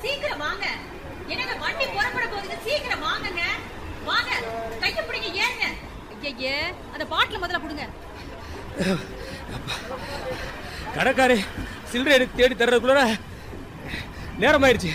சீக்கிரம் வாங்க என்னங்க வண்டி புறப்பட போகுதுங்க சீக்கிரம் வாங்கங்க வாங்க கைய பிடிங்க ஏறுங்க ஐயே அந்த பாட்டில முதல்ல கொடுங்க கடைக்காரே சில்லறை எடுத்து தேடி தர்றதுக்குள்ள நேரம் ஆயிடுச்சு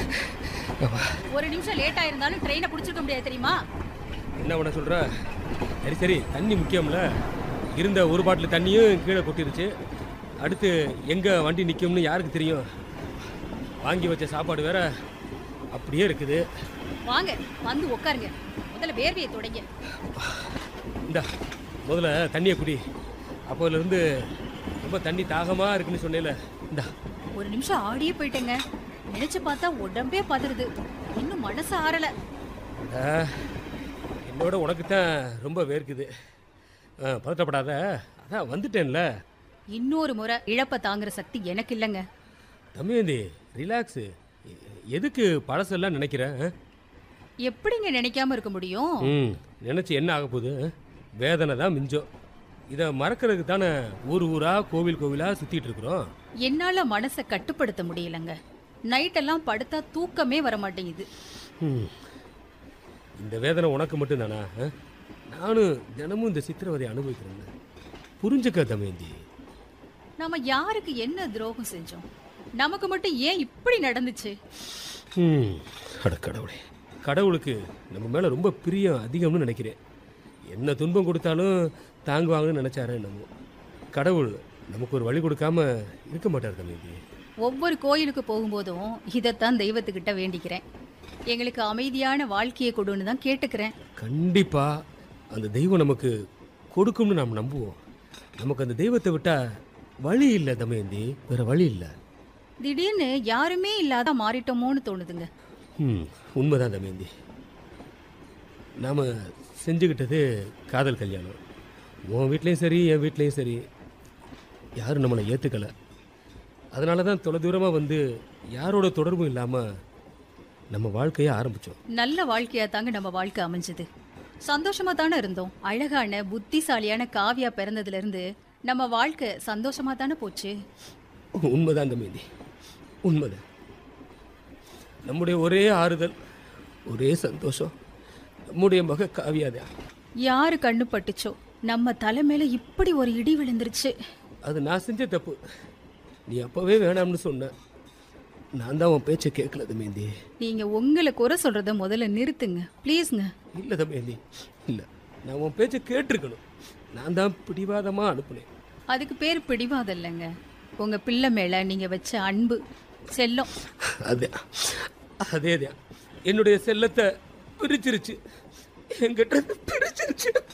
ஒரு நிமிஷம் லேட் ஆயிருந்தாலும் ட்ரெயினை பிடிச்சிருக்க முடியாது தெரியுமா என்ன பண்ண சொல்ற சரி சரி தண்ணி முக்கியம்ல இருந்த ஒரு பாட்டில் தண்ணியும் கீழே கொட்டிருச்சு அடுத்து எங்க வண்டி நிற்கும்னு யாருக்கு தெரியும் வாங்கி வச்ச சாப்பாடு வேற அப்படியே இருக்குது வாங்க வந்து உட்காருங்க முதல்ல வேர்வையை தொடங்க இந்தா முதல்ல தண்ணியை குடி அப்போதுலேருந்து ரொம்ப தண்ணி தாகமாக இருக்குன்னு சொன்னேல இந்தா ஒரு நிமிஷம் ஆடியே போயிட்டேங்க நினைச்சு பார்த்தா உடம்பே பதறுது இன்னும் மனசு ஆறல ஆ, என்னோட உனக்கு தான் ரொம்ப வேர்க்குது ஆ, பதட்டப்படாத அதான் வந்துட்டேன்ல இன்னொரு முறை இழப்ப தாங்குற சக்தி எனக்கு இல்லைங்க தம்பியந்தி ரிலாக்ஸு எதுக்கு பழசெல்லாம் நினைக்கிற ஆ? எப்படிங்க நினைக்காம இருக்க முடியும் ம் நினச்சி என்ன ஆக போகுது ஆ? வேதனை தான் மிஞ்சம் இதை மறக்கிறதுக்கு தானே ஊர் ஊராக கோவில் கோவிலாக சுற்றிட்டு இருக்கிறோம் என்னால மனசை கட்டுப்படுத்த முடியலங்க நைட்டெல்லாம் படுத்தா தூக்கமே வர மாட்டேங்குது ம். இந்த வேதனை உனக்கு மட்டும் தானா ஆ? நானும் தினமும் இந்த சித்திரவதை அனுபவிக்கிறேன் புரிஞ்சுக்க தமேந்தி நாம யாருக்கு என்ன துரோகம் செஞ்சோம் நமக்கு மட்டும் ஏன் இப்படி நடந்துச்சு ம் அட கடவுளே கடவுளுக்கு நம்ம மேலே ரொம்ப பிரியம் அதிகம்னு நினைக்கிறேன் என்ன துன்பம் கொடுத்தாலும் தாங்குவாங்கன்னு நினச்சாரு நம்ம கடவுள் நமக்கு ஒரு வழி கொடுக்காம இருக்க மாட்டார் தம்பி ஒவ்வொரு கோயிலுக்கு போகும்போதும் இதைத்தான் தெய்வத்துக்கிட்ட வேண்டிக்கிறேன் எங்களுக்கு அமைதியான வாழ்க்கையை கொடுன்னு தான் கேட்டுக்கிறேன் கண்டிப்பா அந்த தெய்வம் நமக்கு கொடுக்கும்னு நாம் நம்புவோம் நமக்கு அந்த தெய்வத்தை விட்டா வழி இல்லை தமயந்தி வேற வழி இல்லை திடீர்னு யாருமே இல்லாத மாறிட்டோமோன்னு தோணுதுங்க ம் உண்மைதான் தமயந்தி நாம் செஞ்சுக்கிட்டது காதல் கல்யாணம் உன் வீட்லேயும் சரி என் வீட்லேயும் சரி யாரும் நம்மளை ஏற்றுக்கலை அதனால தான் தொலை தூரமாக வந்து யாரோட தொடர்பும் இல்லாமல் நம்ம வாழ்க்கையை ஆரம்பித்தோம் நல்ல வாழ்க்கையா தாங்க நம்ம வாழ்க்கை அமைஞ்சது சந்தோஷமா தானே இருந்தோம் அழகான புத்திசாலியான காவியா பிறந்ததுல இருந்து நம்ம வாழ்க்கை சந்தோஷமா தானே போச்சு உண்மைதான் தம்பி உண்மைதான் நம்முடைய ஒரே ஆறுதல் ஒரே சந்தோஷம் நம்முடைய மக காவியாதான் யாரு கண்ணு பட்டுச்சோ நம்ம தலை மேல இப்படி ஒரு இடி விழுந்துருச்சு அது நான் செஞ்ச தப்பு நீ அப்போவே வேணாம்னு சொன்ன நான் தான் உன் பேச்சை கேட்கல தம்பி நீங்க உங்களை குறை சொல்றத முதல்ல நிறுத்துங்க ப்ளீஸ்ங்க இல்லை தம்பி இல்லை நான் உன் பேச்சை கேட்டிருக்கணும் நான் தான் பிடிவாதமாக அனுப்புனேன் அதுக்கு பேர் பிடிவாதம் இல்லைங்க உங்க பிள்ளை மேல நீங்க வச்ச அன்பு செல்லம் அதே அதே தான் என்னுடைய செல்லத்தை பிரிச்சிருச்சு என்கிட்ட இருந்து பிரிச்சிருச்சு